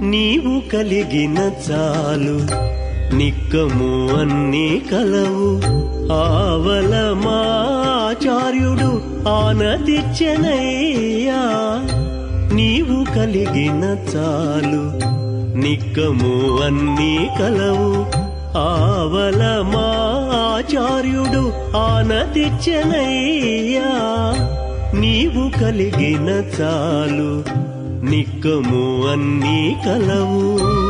నీవు కలిగిన చాలు నిక్కము అన్ని కలవు ఆవల మాచార్యుడు ఆనదిచ్చనయ్యా నీవు కలిగిన చాలు నిక్కము అన్ని కలవు ఆవల మాచార్యుడు ఆనదిచ్చనయ్యా నీవు కలిగిన చాలు నిక్కము అన్ని కలవు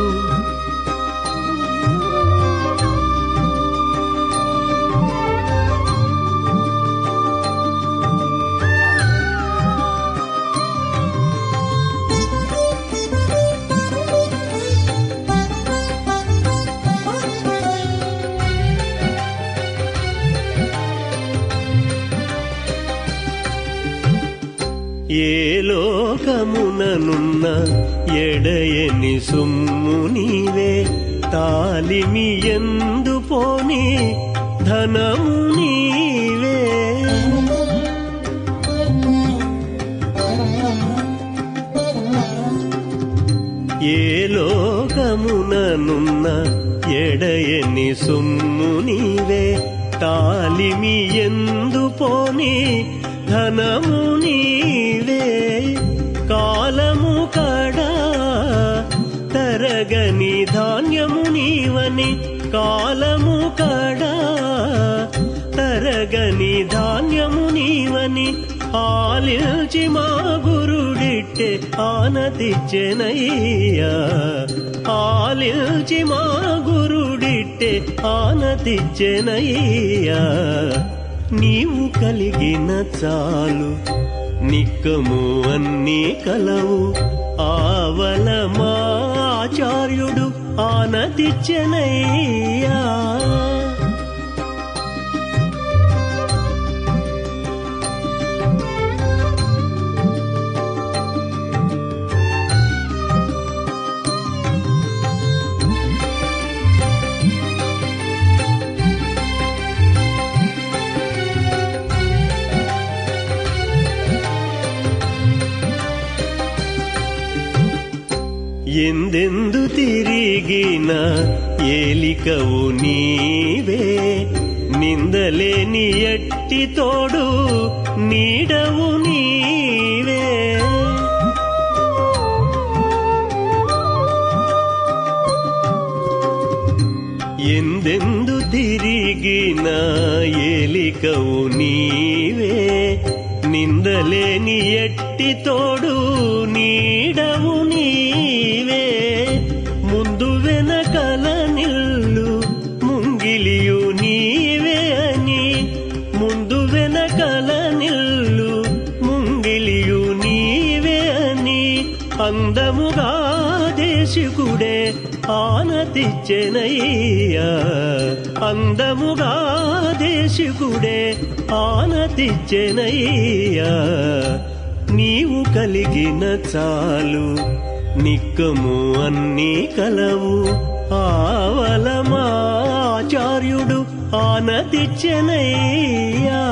ఏ లోకముననున్న ఎడయని సొమ్ము నీవే తాలిమి ఎందు పోని ధనము నీవే ఏ లోకముననున్న ఎడయని సొమ్ము నీవే తాలిమి ఎందు పోని ధనము నీవే కాలము కడా తరగని ధాన్యము నీవని కాలము కడా తరగని ధాన్యము నీవని ఆలిల్చి మా గురుడిట్టే ఆనతిచ్చెనయ్యా ఆలిల్చి మా గురుడిట్టే ఆనతిచ్చెనయ్యా నీవు కలిగిన చాలు నిక్కము అన్ని కలవు ఆవల మాచార్యుడు ఆనతిచ్చనయ్యా ఎందెందు తిరిగిన ఏలికవు నీవే నిందలేని ఎట్టి తోడు నీడవు నీవే ఎందెందు తిరిగిన ఏలికవు నీవే నిందలేని ఎట్టి తోడు నీడవు నీవే ముందు వెనకల నిల్లు ముంగిలియు నీవే అని ముందు వెనకల నిల్లు ముంగిలియు నీవే అని అందముగా దేశికుడే ఆనతిచ్చెనయ్యా అందముగా దేశికుడే ఆనతిచ్చెనయ్యా నీవు కలిగిన చాలు నిక్కము అన్ని కలవు ఆవలమాచార్యుడు ఆనతిచ్చెనయ్యా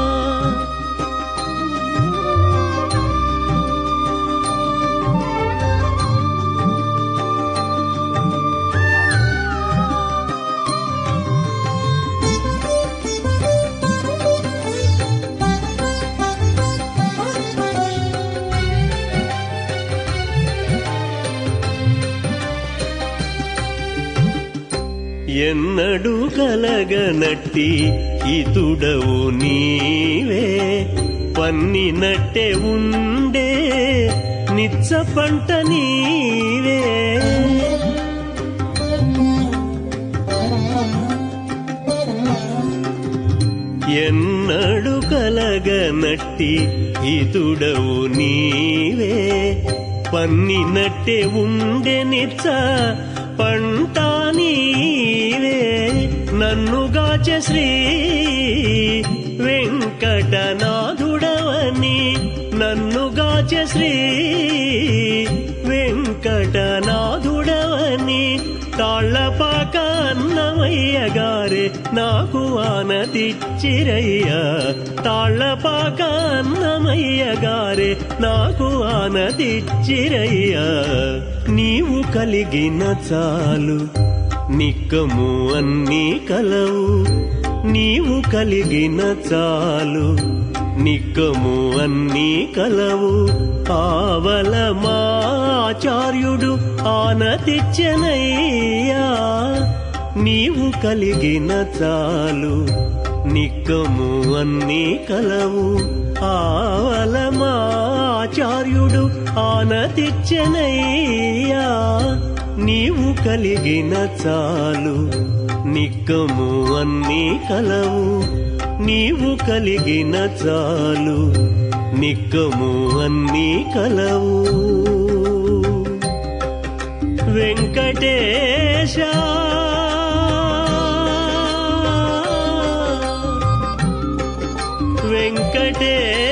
ఎన్నడు కలగనట్టి ఇతుడవు నీవే పన్నినట్టే ఉండే నిచ్చ పంట నీవే ఎన్నడు కలగనట్టి ఇతుడవు నీవే పన్నినట్టే ఉండే నిచ్చ పంట నీవే నన్నుగాచ శ్రీ వెంకటనాథుడవని నన్నుగాచ శ్రీ వెంకటనాథుడవని తాళ్ళపాక అన్నమయ్య అన్నమయ్య గారే నాకు ఆనదిచ్చిరయ్యా తాళ్లపాక అన్నమయ్య గారే నాకు ఆనదిచ్చిరయ్యా నీవు కలిగిన చాలు నిక్కము అన్నీ కలవు నీవు కలిగిన చాలు నిక్కము అన్నీ కలవు ఆవల మాచార్యుడు ఆనతిచ్చనయ్యా నీవు కలిగిన చాలు నిక్కము అన్నీ కలవు ఆవల మాచార్యుడు ఆనతిచ్చనయ్యా నీవు కలిగిన చాలు నిక్కము అన్నీ కలవు నీవు కలిగిన చాలు నిక్కము అన్నీ కలవు వెంకటేశ వెంకటేశ